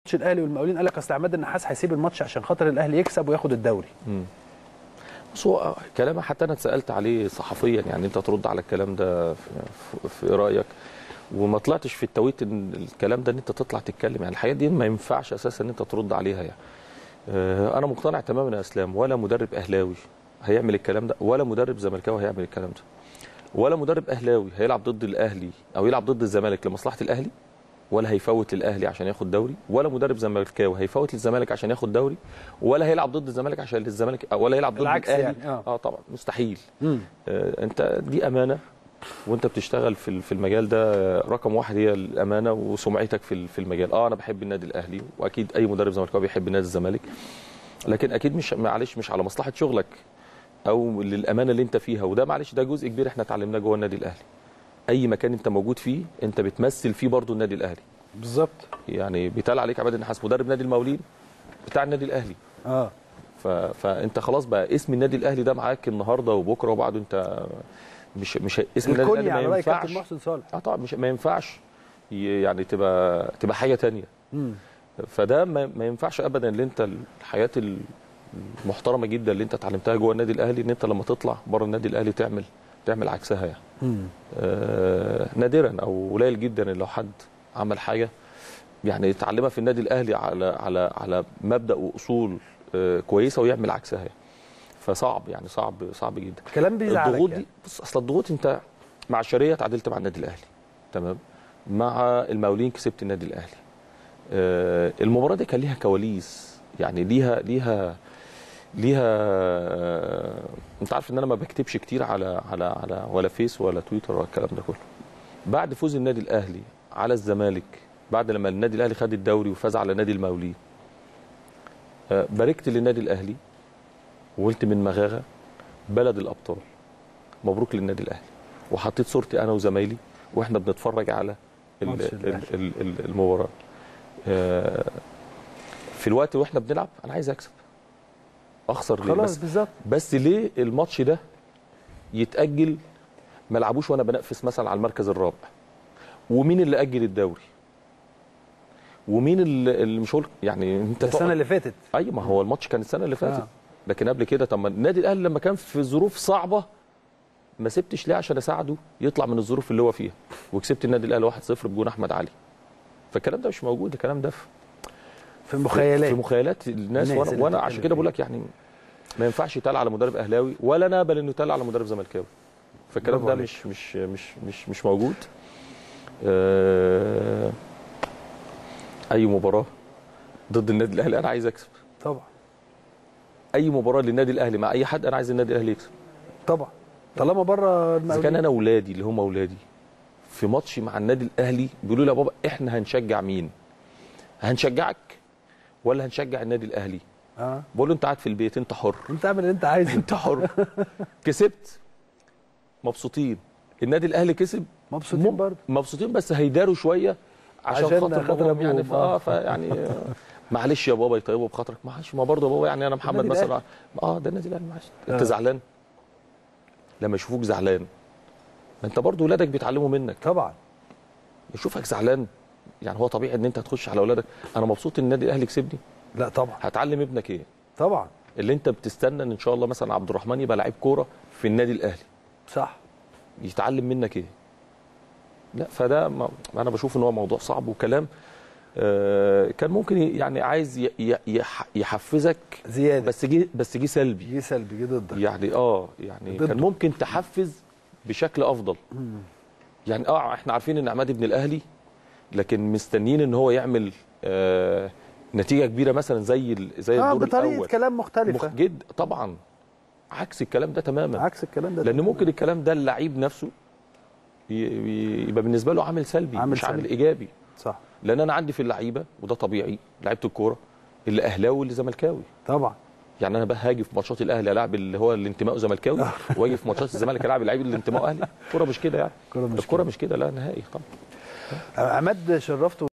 ماتش الاهلي والمقاولين قال لك اصل عماد النحاس هيسيب الماتش عشان خاطر الاهلي يكسب وياخد الدوري بص هو كلام حتى انا اتسالت عليه صحفيا يعني انت ترد على الكلام ده في, في, في ايه رايك وما طلعتش في التوقيت ان الكلام ده ان انت تطلع تتكلم يعني الحقيقه دي ما ينفعش اساسا ان انت ترد عليها يعني آه، انا مقتنع تماما يا اسلام ولا مدرب اهلاوي هيعمل الكلام ده ولا مدرب زملكاوي هيعمل الكلام ده ولا مدرب اهلاوي هيلعب ضد الاهلي او يلعب ضد الزمالك لمصلحه الاهلي ولا هيفوت للاهلي عشان ياخد دوري ولا مدرب زملكاوي هيفوت للزمالك عشان ياخد دوري ولا هيلعب ضد الزمالك عشان الزمالك ولا يلعب ضد العكس الاهلي يعني، آه. اه طبعا مستحيل مم. آه، انت دي امانه وانت بتشتغل في في المجال ده آه، رقم واحد هي الامانه وسمعتك في في المجال اه انا بحب النادي الاهلي واكيد اي مدرب زملكاوي بيحب نادي الزمالك لكن اكيد مش معلش مش على مصلحه شغلك او للامانه اللي انت فيها وده معلش ده جزء كبير احنا اتعلمناه جوه النادي الاهلي اي مكان انت موجود فيه انت بتمثل فيه برضو النادي الاهلي بالظبط يعني بيتقال عليك عماد النحاس مدرب نادي المقاولين بتاع النادي الاهلي اه ف... فانت خلاص بقى اسم النادي الاهلي ده معاك النهارده وبكره وبعده انت مش مش اسم النادي الكل الاهلي على ما راي كابتن ينفعش محسن صالح اه طبعا مش ما ينفعش ي- يعني تبقى تبقى حاجه تانية مم. فده ما, ما ينفعش ابدا ان انت الحياه المحترمه جدا اللي انت اتعلمتها جوه النادي الاهلي ان انت لما تطلع بره النادي الاهلي تعمل تعمل عكسها يعني مم. آه نادرا او قليل جدا إن لو حد عمل حاجه يعني يتعلمها في النادي الاهلي على على على مبدا واصول آه كويسه ويعمل عكسها يعني. فصعب يعني صعب صعب جدا الكلام بيزعلك الضغوط يعني. دي بص اصل الضغوط انت مع الشرقيه تعادلت مع النادي الاهلي تمام مع المقاولين كسبت النادي الاهلي آه المباراه دي كان ليها كواليس يعني ليها ليها ليها آه انت عارف ان انا ما بكتبش كتير على على على ولا فيس ولا تويتر ولا الكلام ده كله بعد فوز النادي الاهلي على الزمالك بعد لما النادي الاهلي خد الدوري وفاز على نادي المقاولين آه باركت للنادي الاهلي وقلت من مغاغه بلد الابطال مبروك للنادي الاهلي وحطيت صورتي انا وزمايلي واحنا بنتفرج على ال- ماتش ال- الأهلي. ال- ال- المباراه آه، في الوقت واحنا بنلعب انا عايز اكسب اخسر ليه خلاص بس بالظبط بس ليه الماتش ده يتاجل ما لعبوش وانا بنافس مثلا على المركز الرابع ومين اللي اجل الدوري ومين اللي اللي مش هقول يعني انت السنه تقعد- اللي فاتت اي ما هو الماتش كان السنه اللي فاتت آه. آه. لكن قبل كده طب ما النادي الاهلي لما كان في ظروف صعبه ما سبتش ليه عشان اساعده يطلع من الظروف اللي هو فيها وكسبت النادي الاهلي 1-0 بجون احمد علي فالكلام ده مش موجود الكلام ده في في المخيلات في مخيلات الناس الناس وانا, اللي وأنا بتتكلم عشان كده بقول فيها. لك يعني ما ينفعش يتقال على مدرب اهلاوي ولا انا اقبل انه يتقال على مدرب زملكاوي فالكلام برافو ده عليك. مش مش مش مش مش موجود آه، اي مباراه ضد النادي الاهلي انا عايز اكسب طبعا اي مباراه للنادي الاهلي مع اي حد انا عايز النادي الاهلي يكسب طبعا طالما بره اذا كان المقاولين انا اولادي اللي هم اولادي في ماتش مع النادي الاهلي بيقولوا لي يا بابا احنا هنشجع مين هنشجعك ولا هنشجع النادي الاهلي اه بقول له انت قاعد في البيت انت حر انت اعمل اللي انت عايزه انت حر كسبت مبسوطين النادي الاهلي كسب مبسوطين م- برضه مبسوطين بس هيداروا شويه عشان, عشان خاطر خاطر باباهم يعني أبوهم، آه. ف- اه فيعني آه، معلش يا بابا يطيبوا بخاطرك معلش ما برضه بابا يعني انا محمد النادي مثلا اه ده النادي الاهلي معلش انت آه. زعلان لما يشوفوك زعلان ما انت برضه ولادك بيتعلموا منك طبعا يشوفك زعلان يعني هو طبيعي ان انت هتخش على اولادك انا مبسوط ان النادي الاهلي كسبني لا طبعا هتعلم ابنك ايه طبعا اللي انت بتستنى ان ان شاء الله مثلا عبد الرحمن يبقى لعيب كوره في النادي الاهلي صح يتعلم منك ايه لا فده ما انا بشوف ان هو موضوع صعب وكلام آه، كان ممكن ي- يعني عايز ي- ي- يح- يحفزك زياده بس جه بس جه سلبي جه سلبي جه ضدك يعني اه يعني ضده. كان ممكن تحفز بشكل افضل مم. يعني اه احنا عارفين ان عماد ابن الاهلي لكن مستنيين ان هو يعمل آه نتيجه كبيره مثلا زي ال- زي اه الدور بطريقه الاول كلام مختلفه مخ- جد طبعا عكس الكلام ده تماما عكس الكلام ده لان ممكن الكلام ده اللعيب نفسه ي- ي- يبقى بالنسبه له عامل سلبي عامل مش عامل سلبي. ايجابي صح لان انا عندي في اللعيبه وده طبيعي لعيبه الكوره اللي اهلاوي واللي زملكاوي طبعا يعني انا بقى هاجي في ماتشات الاهلي العب اللي هو اللي انتمائه زملكاوي واجي في ماتشات الزمالك العب اللعيب اللي انتمائه اهلي الكوره مش كده يعني الكرة مش الكوره مش كده لا نهائي طبعا عماد شرفته